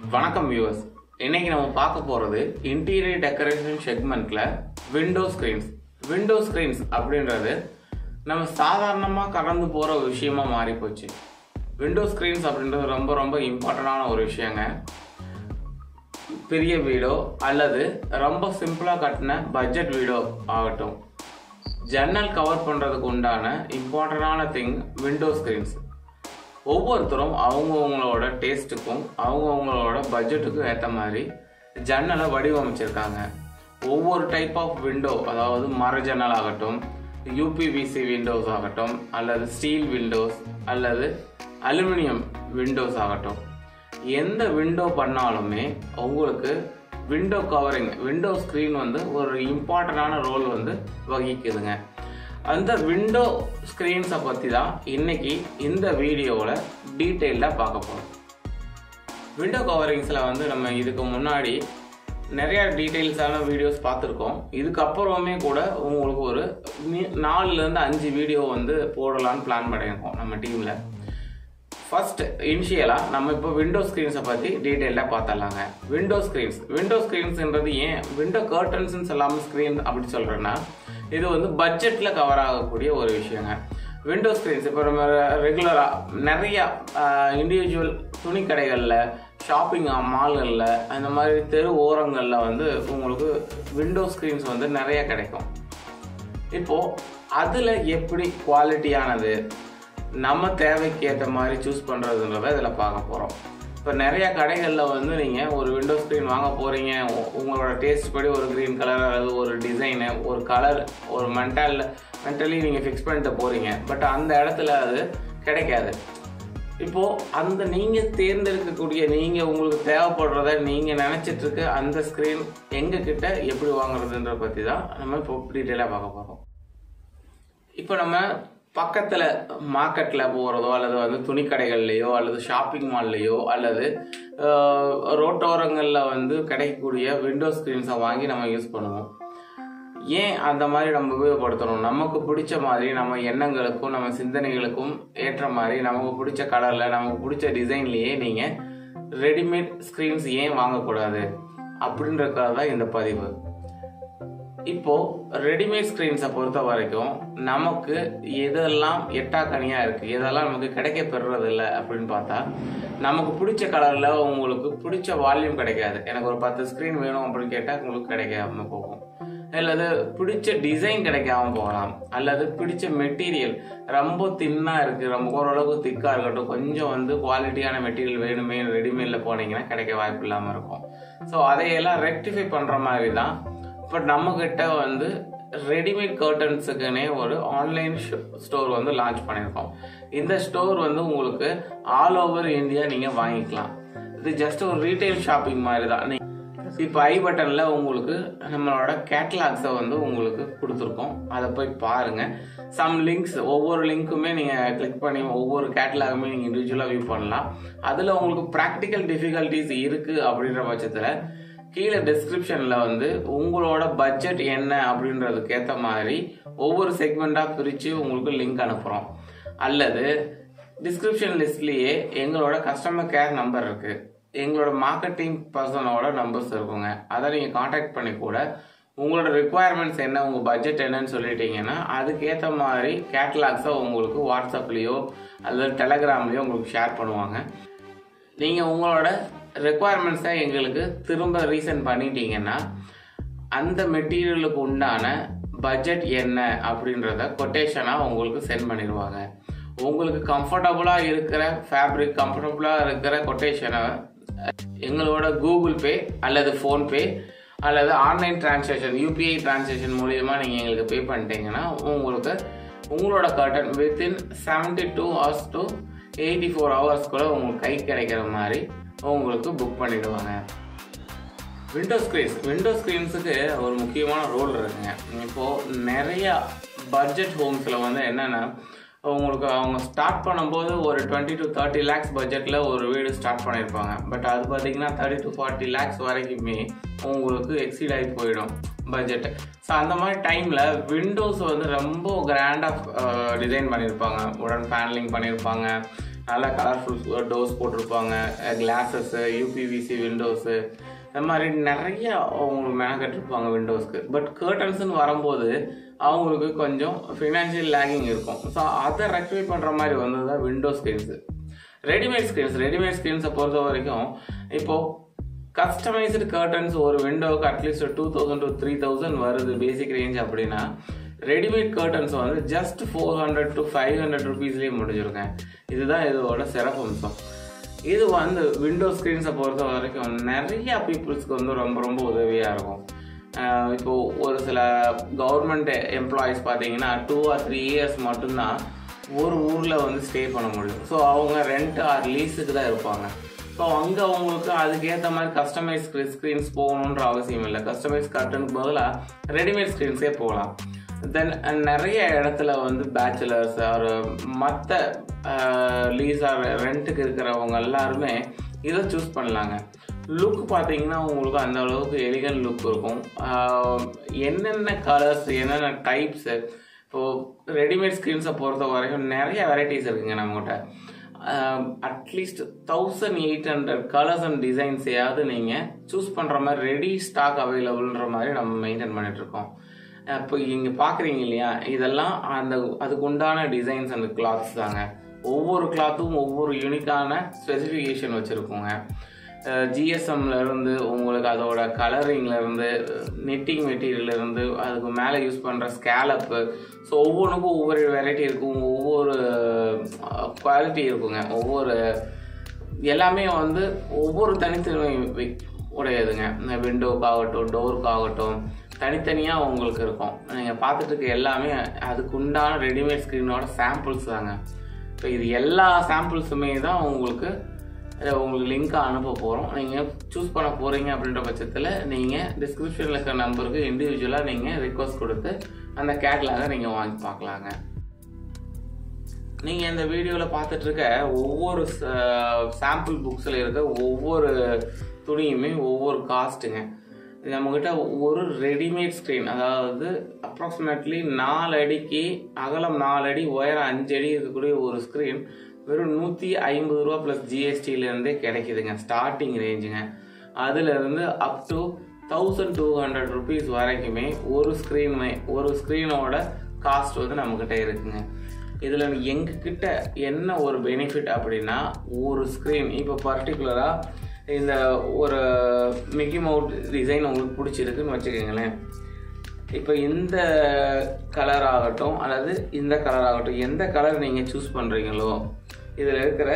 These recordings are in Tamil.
வணக்கம் வியூவர்ஸ் இன்னைக்கு நம்ம பார்க்க போறது இன்டீரியர் டெக்கரேஷன் செக்மெண்ட்ல விண்டோ ஸ்கிரீன்ஸ் விண்டோ ஸ்கிரீன்ஸ் அப்படின்றது நம்ம சாதாரணமாக கடந்து போற ஒரு விஷயமா மாறி போச்சு விண்டோ ஸ்கிரீன்ஸ் அப்படின்றது ரொம்ப ரொம்ப இம்பார்ட்டண்டான ஒரு விஷயங்க பெரிய வீடோ அல்லது ரொம்ப சிம்பிளாக கட்டின பட்ஜெட் வீடோ ஆகட்டும் ஜன்னல் கவர் பண்ணுறதுக்கு உண்டான இம்பார்ட்டண்டான திங் விண்டோ ஸ்க்ரீன்ஸ் ஒவ்வொருத்தரும் அவங்கவுங்களோட டேஸ்ட்டுக்கும் அவங்கவுங்களோட பட்ஜெட்டுக்கும் ஏற்ற மாதிரி ஜன்னலை வடிவமைச்சிருக்காங்க ஒவ்வொரு டைப் ஆஃப் விண்டோ அதாவது மர ஜன்னல் ஆகட்டும் யூபிவிசி விண்டோஸ் ஆகட்டும் அல்லது ஸ்டீல் விண்டோஸ் அல்லது அலுமினியம் விண்டோஸ் ஆகட்டும் எந்த விண்டோ பண்ணாலுமே உங்களுக்கு விண்டோ கவரிங் விண்டோ ஸ்க்ரீன் வந்து ஒரு இம்பார்ட்டண்டான ரோல் வந்து வகிக்குதுங்க அந்த விண்டோ ஸ்க்ரீன்ஸை பற்றி தான் இன்னைக்கு இந்த வீடியோவில் டீட்டெயிலாக பார்க்க போகிறோம் விண்டோ கவரிங்ஸில் வந்து நம்ம இதுக்கு முன்னாடி நிறைய டீட்டெயில்ஸான வீடியோஸ் பார்த்துருக்கோம் இதுக்கப்புறமே கூட உங்களுக்கு ஒரு நி- நாலுலேருந்து அஞ்சு வீடியோ வந்து போடலான்னு பிளான் பண்ணியிருக்கோம் நம்ம டீமில் ஃபர்ஸ்ட் இனிஷியலாக நம்ம இப்போ விண்டோ ஸ்க்ரீன்ஸை பற்றி டீட்டெயிலாக பார்த்துடலாங்க விண்டோ ஸ்க்ரீன்ஸ் விண்டோ ஸ்க்ரீன்ஸ்ன்றது ஏன் விண்டோ கர்டன்ஸ்னு சொல்லாமல் ஸ்க்ரீன் அப்படி சொல்கிறேன்னா இது வந்து பட்ஜெட்டில் கவர் ஆகக்கூடிய ஒரு விஷயங்க விண்டோ ஸ்க்ரீன்ஸ் இப்போ நம்ம ரெகுலராக நிறையா இண்டிவிஜுவல் துணி கடைகளில் ஷாப்பிங் மால்களில் அந்த மாதிரி தெரு ஓரங்களில் வந்து உங்களுக்கு விண்டோ ஸ்க்ரீன்ஸ் வந்து நிறைய கிடைக்கும் இப்போ அதில் எப்படி குவாலிட்டியானது நம்ம தேவைக்கு ஏற்ற மாதிரி சூஸ் பண்ணுறதுன்றத இதில் பார்க்க போகிறோம் இப்போ நிறைய கடைகளில் வந்து நீங்கள் ஒரு விண்டோ ஸ்க்ரீன் வாங்க போகிறீங்க உங்களோட டேஸ்ட் படி ஒரு க்ரீன் கலர் அல்லது ஒரு டிசைனு ஒரு கலர் ஒரு மென்டல் மென்டலி நீங்கள் ஃபிக்ஸ் பண்ணிட்டு போகிறீங்க பட் அந்த இடத்துல அது கிடைக்காது இப்போ அந்த நீங்க தேர்ந்தெடுக்கக்கூடிய நீங்க உங்களுக்கு தேவைப்படுறத நீங்க நினைச்சிட்டு இருக்க அந்த ஸ்கிரீன் எங்க கிட்ட எப்படி வாங்குறதுன்ற பத்தி தான் நம்ம இப்போ டீட்டெயிலாக பார்க்க போறோம் இப்போ நம்ம பக்கத்துல மார்க்கெட்ல போறதோ அல்லது வந்து துணி கடைகள்லயோ அல்லது ஷாப்பிங் மால்லையோ அல்லது ஆஹ், ரோட்டோரங்கள்ல வந்து கிடைக்கக்கூடிய விண்டோ ஸ்கிரீன்ஸை வாங்கி நம்ம யூஸ் பண்ணுவோம் ஏன் அந்த மாதிரி நம்ம உபயோகப்படுத்தணும் நமக்கு பிடிச்ச மாதிரி நம்ம எண்ணங்களுக்கும் நம்ம சிந்தனைகளுக்கும் ஏற்ற மாதிரி நமக்கு பிடிச்ச கலரில் நமக்கு பிடிச்ச டிசைன்லேயே நீங்கள் ரெடிமேட் ஸ்க்ரீன்ஸ் ஏன் வாங்கக்கூடாது அப்படின்றதுக்காக தான் இந்த பதிவு இப்போ ரெடிமேட் ஸ்க்ரீன்ஸை பொறுத்த வரைக்கும் நமக்கு எதெல்லாம் எட்டாக்கனியாக இருக்குது எதெல்லாம் நமக்கு கிடைக்க பெறுறது இல்லை அப்படின்னு பார்த்தா நமக்கு பிடிச்ச கலரில் உங்களுக்கு பிடிச்ச வால்யூம் கிடைக்காது எனக்கு ஒரு பத்து ஸ்க்ரீன் வேணும் அப்படின்னு கேட்டால் உங்களுக்கு கிடைக்காம போகும் அல்லது பிடிச்ச டிசைன் கிடைக்காம போகலாம் அல்லது பிடிச்ச மெட்டீரியல் ரொம்ப தின்னாக இருக்குது ரொம்ப ஓரளவுக்கு திக்காக இருக்கட்டும் கொஞ்சம் வந்து குவாலிட்டியான மெட்டீரியல் வேணுமே ரெடிமேடில் போனீங்கன்னா கிடைக்க வாய்ப்பு இல்லாமல் இருக்கும் ஸோ அதையெல்லாம் ரெக்டிஃபை பண்ணுற மாதிரி தான் இப்போ நம்மக்கிட்ட வந்து ரெடிமேட் கர்டன்ஸுக்குன்னே ஒரு ஆன்லைன் ஸ்டோர் வந்து லான்ச் பண்ணியிருக்கோம் இந்த ஸ்டோர் வந்து உங்களுக்கு ஆல் ஓவர் இந்தியா நீங்கள் வாங்கிக்கலாம் இது ஜஸ்ட் ஒரு ரீட்டைல் ஷாப்பிங் மாதிரி தான் நீ இப்போ ஐ பட்டனில் உங்களுக்கு நம்மளோட கேட்லாக்ஸை வந்து உங்களுக்கு கொடுத்துருக்கோம் அதை போய் பாருங்கள் சம் லிங்க்ஸ் ஒவ்வொரு லிங்க்குமே நீங்கள் கிளிக் பண்ணி ஒவ்வொரு கேட்லாகுமே நீங்கள் இண்டிவிஜுவலாக வியூ பண்ணலாம் அதில் உங்களுக்கு ப்ராக்டிக்கல் டிஃபிகல்ட்டிஸ் இருக்குது அப்படின்ற பட்சத்தில் கீழே டிஸ்கிரிப்ஷனில் வந்து உங்களோட பட்ஜெட் என்ன அப்படின்றதுக்கு ஏற்ற மாதிரி ஒவ்வொரு செக்மெண்ட்டாக பிரித்து உங்களுக்கு லிங்க் அனுப்புகிறோம் அல்லது டிஸ்கிரிப்ஷன் லிஸ்ட்லேயே எங்களோட கஸ்டமர் கேர் நம்பர் இருக்குது எங்களோட மார்க்கெட்டிங் பர்சனோட நம்பர்ஸ் இருக்குங்க அதை நீங்கள் காண்டாக்ட் பண்ணி கூட உங்களோட ரிக்குவயர்மெண்ட்ஸ் என்ன உங்கள் பட்ஜெட் என்னன்னு சொல்லிட்டீங்கன்னா அதுக்கேற்ற மாதிரி கேட்லாக்ஸை உங்களுக்கு வாட்ஸ்அப்லேயோ அல்லது டெலகிராம்லேயோ உங்களுக்கு ஷேர் பண்ணுவாங்க நீங்கள் உங்களோட ரெக்குவயர்மெண்ட்ஸை எங்களுக்கு திரும்ப ரீசன் பண்ணிட்டீங்கன்னா அந்த மெட்டீரியலுக்கு உண்டான பட்ஜெட் என்ன அப்படின்றத கொட்டேஷனாக உங்களுக்கு சென்ட் பண்ணிடுவாங்க உங்களுக்கு கம்ஃபர்டபுளாக இருக்கிற ஃபேப்ரிக் கம்ஃபர்டபுளாக இருக்கிற கொட்டேஷனை எங்களோட கூகுள் பே அல்லது ஃபோன்பே அல்லது ஆன்லைன் டிரான்சாக்ஷன் யூபிஐ டிரான்சாக்ஷன் மூலியமா நீங்கள் எங்களுக்கு பே பண்ணிட்டீங்கன்னா உங்களுக்கு உங்களோட curtain within seventy two hours to eighty four ஹவர்ஸ்க்குள்ள உங்களுக்கு கை கிடைக்கிற மாதிரி உங்களுக்கு புக் பண்ணிடுவாங்க விண்டோ ஸ்க்ரீன்ஸ் விண்டோ ஸ்க்ரீன்ஸுக்கு ஒரு முக்கியமான ரோல் இருக்குங்க இப்போது நிறையா பட்ஜெட் ஹோம்ஸில் வந்து என்னென்னா உங்களுக்கு அவங்க ஸ்டார்ட் பண்ணும்போது ஒரு டுவெண்ட்டி டு தேர்ட்டி லேக்ஸ் பட்ஜெட்டில் ஒரு வீடு ஸ்டார்ட் பண்ணியிருப்பாங்க பட் அது பார்த்தீங்கன்னா தேர்ட்டி டு ஃபார்ட்டி லேக்ஸ் வரைக்குமே உங்களுக்கு எக்ஸீட் ஆகி போயிடும் பட்ஜெட் ஸோ அந்த மாதிரி டைமில் விண்டோஸ் வந்து ரொம்ப கிராண்டாக டிசைன் பண்ணியிருப்பாங்க உடன் பேனலிங் பண்ணியிருப்பாங்க நல்லா கலர்ஃபுல் டோர்ஸ் போட்டிருப்பாங்க கிளாஸஸ்ஸு யூபிவிசி விண்டோஸு இந்த மாதிரி நிறைய அவங்களுக்கு மெனக்கட்டிருப்பாங்க விண்டோஸ்க்கு பட் கர்டன்ஸ்னு வரும்போது அவங்களுக்கு கொஞ்சம் ஃபினான்ஷியல் லேகிங் இருக்கும் ஸோ அதை ரெக்டிஃபை பண்ணுற மாதிரி வந்தது தான் window screens readymade screens readymade ஸ்க்ரீன்ஸை பொறுத்த வரைக்கும் இப்போது கஸ்டமைஸ்டு கர்டன்ஸ் ஒரு விண்டோவுக்கு at least two thousand to three thousand வருது பேசிக் ரேஞ்ச் அப்படின்னா ரெடிமேட் கர்டன்ஸ் வந்து just four hundred to five hundred ருபீஸ்லேயே முடிஞ்சிருக்கேன் இதுதான் இதோட சிறப்பம்சம் இது வந்து விண்டோ ஸ்க்ரீன்ஸை பொறுத்த வரைக்கும் நிறைய பீப்புள்ஸ்க்கு வந்து ரொம்ப ரொம்ப உதவியாக இருக்கும் ஆஹ் இப்போ ஒரு சில கவர்மெண்ட் எம்ப்ளாயீஸ் பார்த்தீங்கன்னா டூ ஆர் த்ரீ இயர்ஸ் மட்டும்தான் ஒரு ஊரில் வந்து ஸ்டே பண்ண முடியும் ஸோ அவங்க ரெண்ட் ஆர் லீஸுக்கு தான் இருப்பாங்க ஸோ அங்கே அவங்களுக்கு அதுக்கேற்ற மாதிரி கஸ்டமைஸ் ஸ்க்ரீன்ஸ் போகணுன்ற அவசியம் இல்லை கஸ்டமைஸ் கர்டனுக்கு பதிலாக ரெடிமேட் ஸ்க்ரீன்ஸே போகலாம் தென் நிறைய இடத்துல வந்து பேச்சுலர்ஸ் ஒரு மற்ற லீஸ் ஆர் ரெண்ட்டுக்கு இருக்கிறவங்க எல்லாருமே இதை சூஸ் பண்ணலாங்க லுக் பார்த்தீங்கன்னா உங்களுக்கு அந்த அளவுக்கு எலிகன் லுக் இருக்கும் ஆஹ் என்னென்ன கலர்ஸ் என்னென்ன டைப்ஸு இப்போது ரெடிமேட் ஸ்க்ரீன்ஸை பொறுத்த வரைக்கும் நிறைய வெரைட்டிஸ் இருக்குங்க நம்மகிட்ட at least thousand eight hundred colours and டிசைன்ஸையாவது நீங்கள் சூஸ் பண்ணுற மாதிரி ரெடி ஸ்டாக் அவைலபிள்ன்ற மாதிரி நம்ம மெயின்டைன் பண்ணிகிட்ருக்கோம் இப்போ இங்கே பார்க்குறீங்க இல்லையா இதெல்லாம் அந்த அதுக்கு உண்டான டிசைன்ஸ் அண்ட் கிளாத்ஸ் தாங்க ஒவ்வொரு கிளாத்தும் ஒவ்வொரு யூனிக்கான ஸ்பெசிஃபிகேஷன் வச்சுருக்கோங்க ஜிஎஸ்எம்ல இருந்து உங்களுக்கு அதோட கலரிங்ல இருந்து நெட்டிங் மெட்டீரியல் இருந்து அதுக்கு மேலே யூஸ் பண்ணுற ஸ்கேலப்பு ஸோ ஒவ்வொன்றுக்கும் ஒவ்வொரு வெரைட்டி இருக்கும் ஒவ்வொரு குவாலிட்டி இருக்குங்க ஒவ்வொரு எல்லாமே வந்து ஒவ்வொரு தனித்தன்மை வி- உடையதுங்க இந்த விண்டோக்காகட்டும் டோருக்காகட்டும் தனித்தனியாக உங்களுக்கு இருக்கும் நீங்கள் பார்த்துட்டு இருக்க எல்லாமே அதுக்கு உண்டான ரெடிமேட் ஸ்க்ரீனோட சாம்பிள்ஸ் தாங்க இப்போ இது எல்லா சாம்பிள்ஸுமே தான் உங்களுக்கு அஹ், உங்களுக்கு லிங்க்கை அனுப்ப போகிறோம் நீங்கள் சூஸ் பண்ண போகிறீங்க அப்படின்ற பட்சத்தில் நீங்கள் டிஸ்கிரிப்ஷனில் இருக்கிற நம்பருக்கு இண்டிவிஜுவலாக நீங்கள் ரிக்வஸ்ட் கொடுத்து அந்த கேட்லாக நீங்கள் வாங்கி பார்க்கலாங்க நீங்கள் இந்த வீடியோவில் பார்த்துட்டு இருக்க ஒவ்வொரு சாம்பிள் புக்ஸில் இருக்க ஒவ்வொரு துணியுமே ஒவ்வொரு காஸ்ட்டுங்க இது நம்மக்கிட்ட ஒரு ரெடிமேட் ஸ்க்ரீன் அதாவது அப்ராக்சிமேட்லி நாலு அடிக்கு அகலம் நாலு அடி உயரம் அஞ்சு அடி இருக்கக்கூடிய ஒரு ஸ்க்ரீன் வெறும் நூற்றி ஐம்பது ரூபா ப்ளஸ் ஜிஎஸ்டிலேருந்தே கிடைக்குதுங்க ஸ்டார்டிங் ரேஞ்சுங்க அதுலேருந்து up to thousand two hundred rupees வரைக்குமே ஒரு ஸ்க்ரீனுமே ஒரு ஸ்க்ரீனோட காஸ்ட் வந்து நம்மக்கிட்ட இருக்குங்க இதில் எங்ககிட்ட என்ன ஒரு பெனிஃபிட் அப்படின்னா ஒரு ஸ்க்ரீன் இப்போ பர்டிகுலராக இந்த ஒரு மிக்கி மவுட் டிசைன் உங்களுக்கு பிடிச்சிருக்குன்னு வச்சுக்கோங்களேன் இப்போ இந்த கலர் ஆகட்டும் அல்லது இந்த கலர் ஆகட்டும் எந்த கலர் நீங்கள் சூஸ் பண்ணுறீங்களோ இதில் இருக்கிற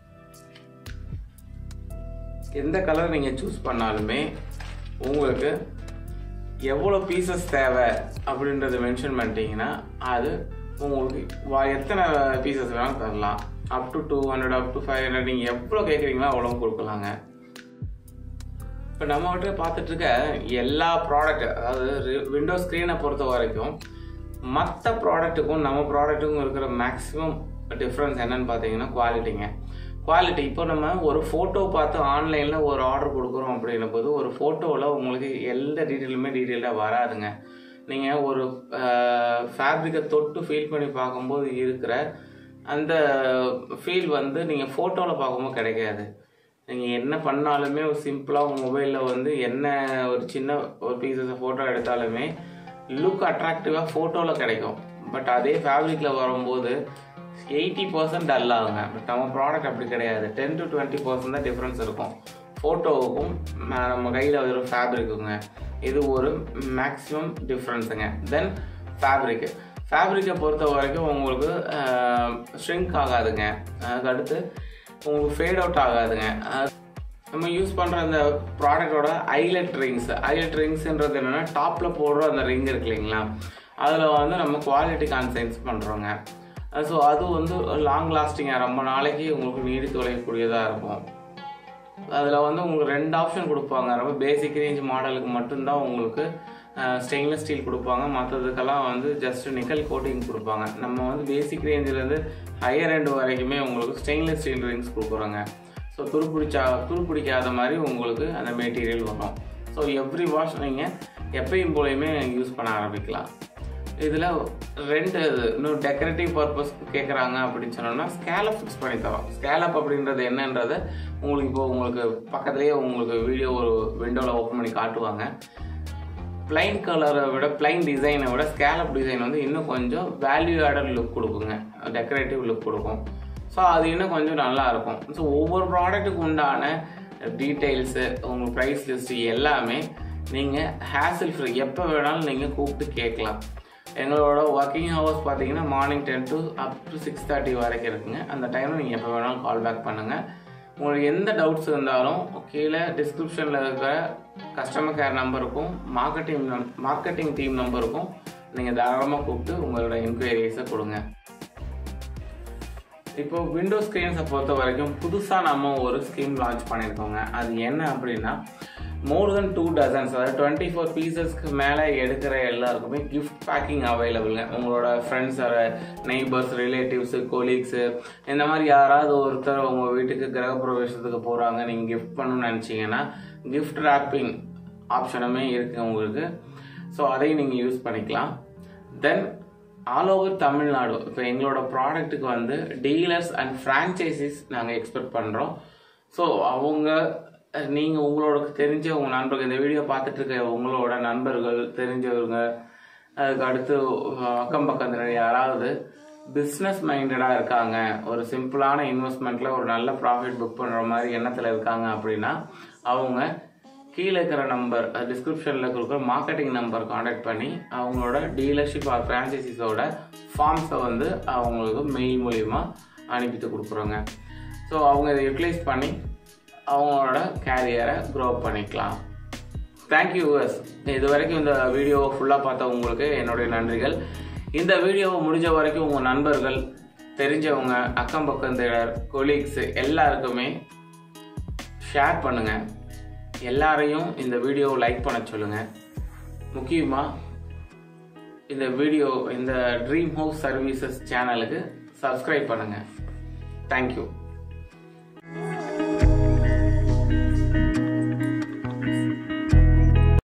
எந்த கலர் நீங்கள் சூஸ் பண்ணாலுமே உங்களுக்கு எவ்வளோ பீசஸ் தேவை அப்படின்றத மென்ஷன் பண்ணிட்டீங்கன்னா அது உங்களுக்கு வா- எத்தனை பீசஸ் வேணாலும் தரலாம் up to two hundred up to five hundred நீங்கள் எவ்வளோ கேட்குறீங்களோ அவ்வளோ கொடுக்கலாங்க இப்போ நம்மகிட்ட பார்த்துட்டு இருக்க எல்லா ப்ராடக்ட் அதாவது விண்டோ ஸ்க்ரீனை பொறுத்த வரைக்கும் மற்ற ப்ராடக்ட்டுக்கும் நம்ம ப்ராடக்ட்டுக்கும் இருக்கிற மேக்ஸிமம் டிஃப்ரென்ஸ் என்னன்னு பார்த்தீங்கன்னா குவாலிட்டிங்க குவாலிட்டி இப்போ நம்ம ஒரு ஃபோட்டோ பார்த்து ஆன்லைனில் ஒரு ஆர்டர் கொடுக்குறோம் அப்படின்னும் போது ஒரு ஃபோட்டோவில் உங்களுக்கு எந்த டீட்டெயிலுமே டீட்டெயிலாக வராதுங்க நீங்கள் ஒரு ஃபேப்ரிக்கை தொட்டு ஃபீல் பண்ணி பார்க்கும்போது இருக்கிற அந்த ஃபீல் வந்து நீங்கள் ஃபோட்டோவில் பார்க்கும்போது கிடைக்காது நீங்கள் என்ன பண்ணாலுமே ஒரு சிம்பிளாக உங்கள் மொபைலில் வந்து என்ன ஒரு சின்ன ஒரு பீசஸ் ஃபோட்டோ எடுத்தாலுமே லுக் அட்ராக்டிவாக ஃபோட்டோவில் கிடைக்கும் பட் அதே ஃபேப்ரிக்கில் வரும்போது எயிட்டி பர்சன்ட் டல் ஆகுங்க பட் நம்ம ப்ராடக்ட் அப்படி கிடையாது டென் டு டுவெண்ட்டி பர்சன்ட் தான் டிஃப்ரென்ஸ் இருக்கும் ஃபோட்டோவுக்கும் ம- நம்ம கையில் ஒரு ஃபேப்ரிக்குங்க இது ஒரு மேக்ஸிமம் டிஃப்ரென்ஸுங்க தென் ஃபேப்ரிக்கு ஃபேப்ரிக்கை பொறுத்த வரைக்கும் உங்களுக்கு ஷ்ரிங்க் ஆகாதுங்க அதுக்கு அடுத்து உங்களுக்கு ஃபேட் அவுட் ஆகாதுங்க அஹ் நம்ம யூஸ் பண்ணுற அந்த ப்ராடக்டோட ஐலட் ரிங்ஸ் ஐலட் ரிங்ஸ்ன்றது என்னென்னா டாப்பில் போடுற அந்த ரிங் இருக்கு இல்லைங்களா அதில் வந்து நம்ம குவாலிட்டி கான்சைன்ஸ் பண்ணுறோங்க ஸோ அது வந்து லாங் லாஸ்டிங்காக ரொம்ப நாளைக்கு உங்களுக்கு நீடித்து உழைக்கக்கூடியதாக இருக்கும் அதில் வந்து உங்களுக்கு ரெண்டு ஆப்ஷன் கொடுப்பாங்க ரொம்ப பேசிக் ரேஞ்ச் மாடலுக்கு மட்டும்தான் உங்களுக்கு ஸ்டெயின்லெஸ் ஸ்டீல் கொடுப்பாங்க மற்றதுக்கெல்லாம் வந்து ஜஸ்ட் நிக்கல் கோட்டிங் கொடுப்பாங்க நம்ம வந்து பேசிக் ரேஞ்சிலேருந்து ஹையர் end வரைக்குமே உங்களுக்கு ஸ்டெயின்லெஸ் ஸ்டீல் ரிங்ஸ் கொடுக்குறோங்க ஸோ துருப்பிடிச்சா துருப்பிடிக்காத மாதிரி உங்களுக்கு அந்த மெட்டீரியல் வரும் ஸோ எவ்ரி வாஷ் நீங்கள் எப்பயும் போலையுமே யூஸ் பண்ண ஆரம்பிக்கலாம் இதில் ரெண்டு இது இன்னும் டெக்கரேட்டிவ் பர்பஸ் கேட்குறாங்க அப்படின்னு சொன்னோம்னா ஸ்கேலப் ஃபிக்ஸ் பண்ணி தரோம் ஸ்கேலப் அப்படின்றது என்னன்றதை உங்களுக்கு இப்போ உங்களுக்கு பக்கத்துலேயே உங்களுக்கு வீடியோ ஒரு விண்டோவில் ஓப்பன் பண்ணி காட்டுவாங்க பிளைன் கலரை விட பிளைன் டிசைனை விட ஸ்கேலப் டிசைன் வந்து இன்னும் கொஞ்சம் வேல்யூ ஆடட் லுக் கொடுக்குங்க டெக்கரேட்டிவ் லுக் கொடுக்கும் ஸோ அது இன்னும் கொஞ்சம் நல்லா இருக்கும் ஸோ ஒவ்வொரு ப்ராடக்ட்டுக்கு உண்டான டீட்டெயில்ஸு உங்கள் ப்ரைஸ் லிஸ்ட்டு எல்லாமே நீங்கள் ஹேசில் ஃப்ரீ எப்போ வேணாலும் நீங்கள் கூப்பிட்டு கேட்கலாம் எங்களோட ஒர்க்கிங் ஹவர்ஸ் பார்த்தீங்கன்னா morning ten to up to six thirty வரைக்கும் இருக்குங்க அந்த டைமில் நீங்கள் எப்போ வேணாலும் கால் பேக் பண்ணுங்கள் உங்களுக்கு எந்த டவுட்ஸ் இருந்தாலும் கீழே டிஸ்கிரிப்ஷனில் இருக்கிற கஸ்டமர் கேர் நம்பருக்கும் மார்க்கெட்டிங் நம் மார்க்கெட்டிங் டீம் நம்பருக்கும் நீங்கள் தாராளமாக கூப்பிட்டு உங்களோட என்கொயரிஸை கொடுங்க இப்போ விண்டோ ஸ்க்ரீன்ஸை பொறுத்த வரைக்கும் புதுசாக நம்ம ஒரு ஸ்கீம் லான்ச் பண்ணியிருக்கோங்க அது என்ன அப்படின்னா மோர் தென் டூ டசன்ஸ் அதாவது டுவெண்ட்டி ஃபோர் பீசஸ்க்கு மேலே எடுக்கிற எல்லாருக்குமே கிஃப்ட் பேக்கிங் அவைலபிளுங்க உங்களோட ஃப்ரெண்ட்ஸ் நெய்பர்ஸ் ரிலேட்டிவ்ஸு கொலீக்ஸு இந்த மாதிரி யாராவது ஒருத்தர் உங்கள் வீட்டுக்கு கிரகப்பிரவேசத்துக்கு போகிறாங்க நீங்கள் கிஃப்ட் பண்ணணும்னு நினச்சிங்கன்னா கிஃப்ட் ரேப்பிங் ஆப்ஷனுமே இருக்குது உங்களுக்கு ஸோ அதையும் நீங்கள் யூஸ் பண்ணிக்கலாம் தென் ஆல் ஓவர் தமிழ்நாடு இப்போ எங்களோட ப்ராடக்ட்டுக்கு வந்து டீலர்ஸ் அண்ட் ஃப்ரான்ச்சைசிஸ் நாங்கள் எக்ஸ்பெக்ட் பண்ணுறோம் ஸோ அவங்க நீங்கள் உங்களோட தெரிஞ்ச உங்கள் நண்பர்கள் இந்த வீடியோ பார்த்துட்டு இருக்க உங்களோட நண்பர்கள் தெரிஞ்சவங்க அதுக்கு அடுத்து அக்கம் பக்கத்தில் யாராவது பிஸ்னஸ் மைண்டடாக இருக்காங்க ஒரு சிம்பிளான இன்வெஸ்ட்மெண்ட்டில் ஒரு நல்ல ப்ராஃபிட் புக் பண்ணுற மாதிரி எண்ணத்தில் இருக்காங்க அப்படின்னா அவங்க கீழே இருக்கிற நம்பர் டிஸ்கிரிப்ஷனில் கொடுக்குற மார்க்கெட்டிங் நம்பர் காண்டாக்ட் பண்ணி அவங்களோட டீலர்ஷிப் ஆர் ஃப்ரான்ச்சைசிஸோட ஃபார்ம்ஸை வந்து அவங்களுக்கு மெயில் மூலிமா அனுப்பிட்டு கொடுக்குறோங்க ஸோ அவங்க இதை யூட்டிலைஸ் பண்ணி அவங்களோட கேரியரை க்ரோ பண்ணிக்கலாம் தேங்க்யூ யூஎஸ் இது வரைக்கும் இந்த வீடியோவை ஃபுல்லாக பார்த்த உங்களுக்கு என்னுடைய நன்றிகள் இந்த வீடியோவை முடிஞ்ச வரைக்கும் உங்கள் நண்பர்கள் தெரிஞ்சவங்க அக்கம் பக்கத்தினர் கொலீக்ஸ் எல்லாருக்குமே ஷேர் பண்ணுங்கள் எல்லாரையும் இந்த வீடியோவை லைக் பண்ண சொல்லுங்கள் முக்கியமாக இந்த வீடியோ இந்த ட்ரீம் ஹவுஸ் சர்வீசஸ் சேனலுக்கு சப்ஸ்கிரைப் பண்ணுங்கள் தேங்க்யூ